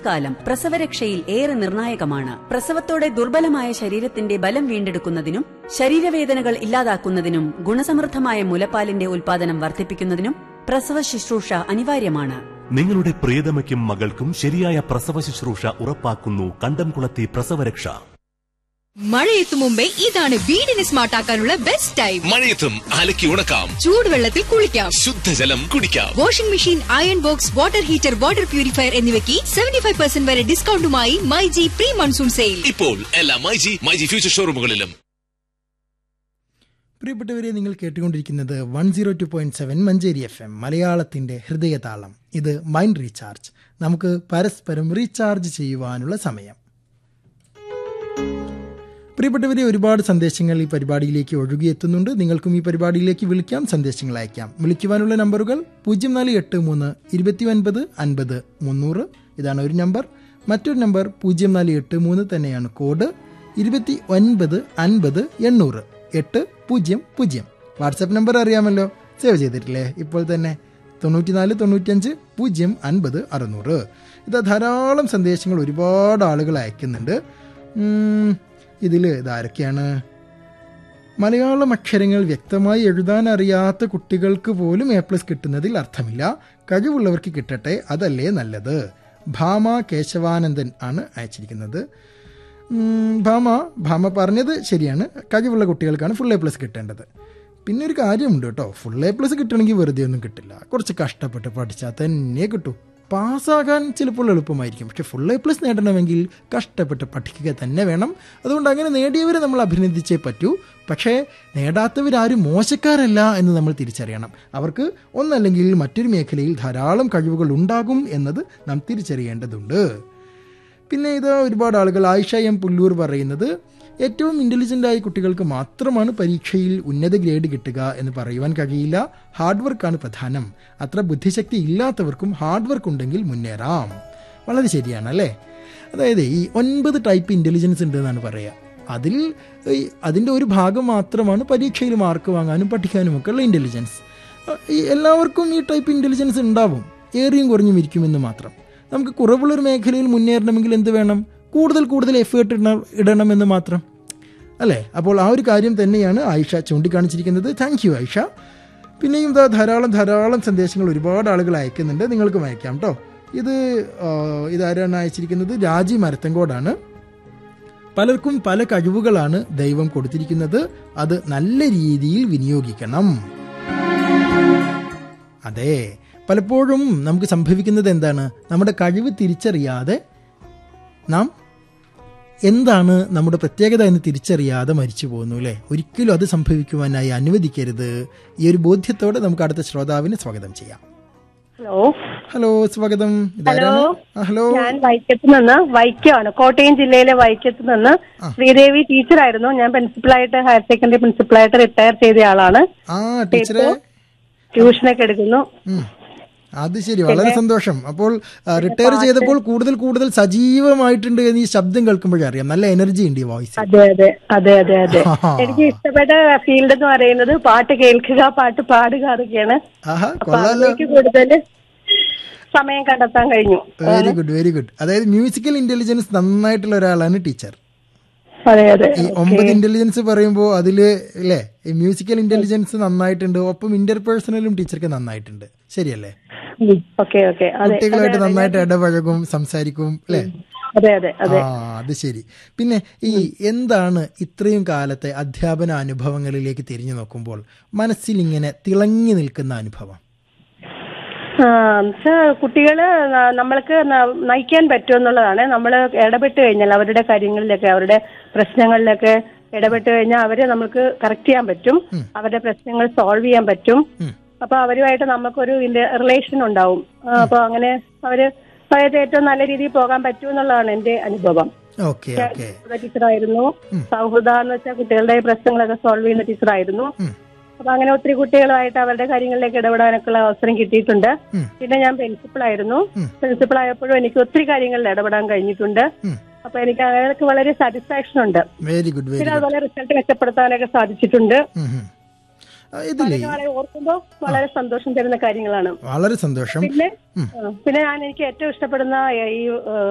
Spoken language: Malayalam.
ആദ്യകാലം പ്രസവരക്ഷയിൽ ഏറെ നിർണായകമാണ് പ്രസവത്തോടെ ദുർബലമായ ശരീരത്തിന്റെ ബലം വീണ്ടെടുക്കുന്നതിനും ശരീരവേദനകൾ ഇല്ലാതാക്കുന്നതിനും ഗുണസമൃദ്ധമായ മുലപ്പാലിന്റെ ഉൽപാദനം വർദ്ധിപ്പിക്കുന്നതിനും പ്രസവ ശുശ്രൂഷ അനിവാര്യമാണ് നിങ്ങളുടെ പ്രിയതമയ്ക്കും മകൾക്കും ശരിയായ പ്രസവ ശുശ്രൂഷ ഉറപ്പാക്കുന്നു കണ്ടംകുളത്തി പ്രസവരക്ഷ മഴയെത്തും മുമ്പേ ഇതാണ് വീടിനെ സ്മാർട്ട് ആക്കാനുള്ള ബെസ്റ്റ് ടൈം മഴയത്തും അലക്കി ഉണക്കാം ചൂടുവെള്ളത്തിൽ കുളിക്കാം ശുദ്ധജലം കുടിക്കാം washing machine iron box water heater water purifier എന്നിവയ്ക്ക് സെവന്റി ഫൈവ് പെർസെന്റ് വരെ ഡിസ്കൗണ്ടുമായി മൈജി പ്രീ മൺസൂൺ സെയിൽ ഇപ്പോൾ എല്ലാ മൈജി മൈജി ഫ്യൂച്ചർ ഷോറൂമുകളിലും പ്രിയപ്പെട്ടവരെ നിങ്ങൾ കേട്ടുകൊണ്ടിരിക്കുന്നത് one zero two point seven Manjeri F M മലയാളത്തിന്റെ ഹൃദയതാളം ഇത് മൈൻഡ് റീചാർജ് നമുക്ക് പരസ്പരം റീചാർജ് ചെയ്യുവാനുള്ള സമയം പ്രിയപ്പെട്ടവരെ ഒരുപാട് സന്ദേശങ്ങൾ ഈ പരിപാടിയിലേക്ക് ഒഴുകിയെത്തുന്നുണ്ട് നിങ്ങൾക്കും ഈ പരിപാടിയിലേക്ക് വിളിക്കാം സന്ദേശങ്ങൾ അയക്കാം വിളിക്കുവാനുള്ള നമ്പറുകൾ പൂജ്യം നാല് എട്ട് മൂന്ന് ഇരുപത്തി ഒൻപത് അൻപത് മുന്നൂറ് ഇതാണ് ഒരു നമ്പർ മറ്റൊരു നമ്പർ പൂജ്യം നാല് എട്ട് മൂന്ന് തന്നെയാണ് കോഡ് ഇരുപത്തി ഒൻപത് അൻപത് എണ്ണൂറ് എട്ട് പൂജ്യം പൂജ്യം വാട്സപ്പ് നമ്പർ അറിയാമല്ലോ സേവ് ചെയ്തിട്ടില്ലേ ഇപ്പോൾ തന്നെ തൊണ്ണൂറ്റിനാല് തൊണ്ണൂറ്റിയഞ്ച് പൂജ്യം അൻപത് അറുന്നൂറ് ഇത് ധാരാളം സന്ദേശങ്ങൾ ഒരുപാട് ആളുകൾ അയക്കുന്നുണ്ട് ഇതിൽ ഇതാരൊക്കെയാണ് മലയാളം അക്ഷരങ്ങൾ വ്യക്തമായി എഴുതാൻ അറിയാത്ത കുട്ടികൾക്ക് പോലും എ പ്ലസ് കിട്ടുന്നതിൽ അർത്ഥമില്ല കഴിവുള്ളവർക്ക് കിട്ടട്ടെ അതല്ലേ നല്ലത് ഭാമ കേശവാനന്ദൻ ആണ് അയച്ചിരിക്കുന്നത് ഉം, ഭാമ ഭാമ പറഞ്ഞത് ശരിയാണ് കഴിവുള്ള കുട്ടികൾക്കാണ് ഫുൾ എ പ്ലസ് കിട്ടേണ്ടത് പിന്നെ ഒരു കാര്യമുണ്ട് കേട്ടോ ഫുൾ എ പ്ലസ് കിട്ടണമെങ്കിൽ വെറുതെ ഒന്നും കിട്ടില്ല കുറച്ച് കഷ്ടപ്പെട്ട് പഠിച്ചാൽ തന്നെ കിട്ടൂ പാസ്സാകാൻ ചിലപ്പോൾ എളുപ്പമായിരിക്കും പക്ഷെ ഫുൾ എ പ്ലസ് നേടണമെങ്കിൽ കഷ്ടപ്പെട്ട് പഠിക്കുക തന്നെ വേണം അതുകൊണ്ട് അങ്ങനെ നേടിയവരെ നമ്മൾ അഭിനന്ദിച്ചേ പറ്റൂ പക്ഷേ നേടാത്തവരാരും മോശക്കാരല്ല എന്ന് നമ്മൾ തിരിച്ചറിയണം അവർക്ക് ഒന്നല്ലെങ്കിൽ മറ്റൊരു മേഖലയിൽ ധാരാളം കഴിവുകൾ ഉണ്ടാകും എന്നത് നാം തിരിച്ചറിയേണ്ടതുണ്ട് പിന്നെ ഇത് ഒരുപാട് ആളുകൾ ആയിഷ എം പുല്ലൂർ പറയുന്നത് ഏറ്റവും ഇൻ്റലിജൻ്റ് ആയ കുട്ടികൾക്ക് മാത്രമാണ് പരീക്ഷയിൽ ഉന്നത ഗ്രേഡ് കിട്ടുക എന്ന് പറയുവാൻ കഴിയില്ല ഹാർഡ് വർക്കാണ് പ്രധാനം അത്ര ബുദ്ധിശക്തി ഇല്ലാത്തവർക്കും ഹാർഡ് വർക്ക് ഉണ്ടെങ്കിൽ മുന്നേറാം വളരെ ശരിയാണ് അല്ലേ അതായത് ഈ ഒൻപത് ടൈപ്പ് ഇൻ്റലിജൻസ് ഉണ്ട് എന്നാണ് പറയുക അതിൽ ഈ അതിൻ്റെ ഒരു ഭാഗം മാത്രമാണ് പരീക്ഷയിൽ മാർക്ക് വാങ്ങാനും പഠിക്കാനും ഒക്കെ ഉള്ള ഇൻ്റലിജൻസ് ഈ എല്ലാവർക്കും ഈ ടൈപ്പ് ഇൻ്റലിജൻസ് ഉണ്ടാവും ഏറിയും കുറഞ്ഞും ഇരിക്കുമെന്ന് മാത്രം നമുക്ക് കുറവുള്ളൊരു മേഖലയിൽ മുന്നേറണമെങ്കിൽ എന്ത് വേണം കൂടുതൽ കൂടുതൽ എഫേർട്ട് ഇടണം ഇടണമെന്ന് മാത്രം അല്ലേ അപ്പോൾ ആ ഒരു കാര്യം തന്നെയാണ് ആയിഷ ചൂണ്ടിക്കാണിച്ചിരിക്കുന്നത് താങ്ക് യു ആയിഷ പിന്നെയും ഇതാ ധാരാളം ധാരാളം സന്ദേശങ്ങൾ ഒരുപാട് ആളുകൾ അയക്കുന്നുണ്ട് നിങ്ങൾക്കും അയക്കാം കേട്ടോ ഇത് ആ, ഇതാരാണ് അയച്ചിരിക്കുന്നത് രാജി മരത്തങ്കോടാണ് പലർക്കും പല കഴിവുകളാണ് ദൈവം കൊടുത്തിരിക്കുന്നത് അത് നല്ല രീതിയിൽ വിനിയോഗിക്കണം അതെ പലപ്പോഴും നമുക്ക് സംഭവിക്കുന്നത് എന്താണ് നമ്മുടെ കഴിവ് തിരിച്ചറിയാതെ നാം എന്താണ് നമ്മുടെ പ്രത്യേകത എന്ന് തിരിച്ചറിയാതെ മരിച്ചു പോകുന്നു അല്ലേ ഒരിക്കലും അത് സംഭവിക്കുവാനായി അനുവദിക്കരുത് ഈ ഒരു ബോധ്യത്തോടെ നമുക്ക് അടുത്ത ശ്രോതാവിനെ സ്വാഗതം ചെയ്യാം ഹലോ ഹലോ സ്വാഗതം ഇതാരാണ് ആ, ഹലോ ഞാൻ വൈക്കത്ത് നിന്ന് വൈക്കമാണ് കോട്ടയം ജില്ലയിലെ വൈക്കത്ത് നിന്ന് ശ്രീദേവി ടീച്ചറായിരുന്നു ഞാൻ പ്രിൻസിപ്പളായിട്ട് ഹയർ സെക്കൻഡറി പ്രിൻസിപ്പളായിട്ട് റിട്ടയർ ചെയ്ത ആളാണ് ആ ടീച്ചറെ ട്യൂഷനൊക്കെ എടുക്കുന്നു ഉം. അത് ശരി വളരെ സന്തോഷം അപ്പോൾ റിട്ടയർ ചെയ്തപ്പോൾ കൂടുതൽ കൂടുതൽ സജീവമായിട്ടുണ്ട് എന്ന് ഈ ശബ്ദം കേൾക്കുമ്പോഴേ അറിയാം നല്ല എനർജി ഉണ്ട് ഈ വോയിസ് അതെ അതെ അതെ അതെ അതെ എനിക്ക് ഇഷ്ടപ്പെട്ട ഫീൽഡ് എന്ന് പറയുന്നത് പാട്ട് കേൾക്കുക പാട്ട് പാടുക അതൊക്കെയാണ് ആഹാ അപ്പൊ കൊള്ളാലോ അതിലേക്ക് കൂടുതൽ സമയം കണ്ടെത്താൻ കഴിഞ്ഞു വെരി ഗുഡ് വെരി ഗുഡ് അതായത് മ്യൂസിക്കൽ ഇന്റലിജൻസ് നന്നായിട്ടുള്ള ഒരാളാണ് ടീച്ചർ അതെ അതെ ഈ ഒമ്പത് ഇന്റലിജൻസ് പറയുമ്പോൾ അതില് അല്ലേ ഈ മ്യൂസിക്കൽ ഇന്റലിജൻസ് നന്നായിട്ടുണ്ട് ഒപ്പം ഇന്റർപേഴ്സണലും ടീച്ചർക്ക് നന്നായിട്ടുണ്ട് ശരിയല്ലേ ഓക്കെ ഓക്കെ അതെ കുട്ടികളായിട്ട് നന്നായിട്ട് ഇടപഴകും സംസാരിക്കും അല്ലേ അതെ അതെ അതെ ആ അത് ശരി പിന്നെ ഈ എന്താണ് ഇത്രയും കാലത്തെ അധ്യാപന അനുഭവങ്ങളിലേക്ക് തിരിഞ്ഞു നോക്കുമ്പോൾ മനസ്സിൽ ഇങ്ങനെ തിളങ്ങി നിൽക്കുന്ന അനുഭവം ആ, എന്നുവെച്ചാ കുട്ടികള് ന- നമ്മൾക്ക് ന- നയിക്കാൻ പറ്റുമെന്നുള്ളതാണ് നമ്മൾ ഇടപെട്ട് കഴിഞ്ഞാൽ അവരുടെ കാര്യങ്ങളിലൊക്കെ അവരുടെ പ്രശ്നങ്ങളിലൊക്കെ ഇടപെട്ട് കഴിഞ്ഞാൽ അവരെ നമുക്ക് കറക്റ്റ് ചെയ്യാൻ പറ്റും അവരുടെ പ്രശ്നങ്ങൾ സോൾവ് ചെയ്യാൻ പറ്റും അപ്പൊ അവരുമായിട്ട് നമുക്കൊരു റിലേഷൻ ഉണ്ടാവും ആ, അപ്പൊ അങ്ങനെ അവര് അവരായിട്ട് ഏറ്റവും നല്ല രീതിയിൽ പോകാൻ പറ്റും എന്നുള്ളതാണ് എന്റെ അനുഭവം ഓക്കെ ഓക്കെ ടീച്ചറായിരുന്നു സൗഹൃദ എന്ന് വെച്ചാൽ കുട്ടികളുടെ പ്രശ്നങ്ങളൊക്കെ സോൾവ് ചെയ്യുന്ന ടീച്ചറായിരുന്നു അപ്പൊ അങ്ങനെ ഒത്തിരി കുട്ടികളുമായിട്ട് അവരുടെ കാര്യങ്ങളിലേക്ക് ഇടപെടാനൊക്കെ ഉള്ള അവസരം കിട്ടിയിട്ടുണ്ട് പിന്നെ ഞാൻ പ്രിൻസിപ്പൾ ആയിരുന്നു പ്രിൻസിപ്പൾ ആയപ്പോഴും എനിക്ക് ഒത്തിരി കാര്യങ്ങളിൽ ഇടപെടാൻ കഴിഞ്ഞിട്ടുണ്ട് അപ്പൊ എനിക്ക് അങ്ങനെയൊക്കെ വളരെ സാറ്റിസ്ഫാക്ഷൻ ഉണ്ട് വെരി ഗുഡ് വെരി പിന്നെ അതുപോലെ റിസൾട്ട് മെച്ചപ്പെടുത്താനൊക്കെ സാധിച്ചിട്ടുണ്ട് ഇതില്ലേ അതൊക്കെ വളരെ ഓർക്കുമ്പോൾ വളരെ സന്തോഷം തരുന്ന കാര്യങ്ങളാണ് വളരെ സന്തോഷം പിന്നെ ആ, പിന്നെ ഞാൻ എനിക്ക് ഏറ്റവും ഇഷ്ടപ്പെടുന്ന ഈ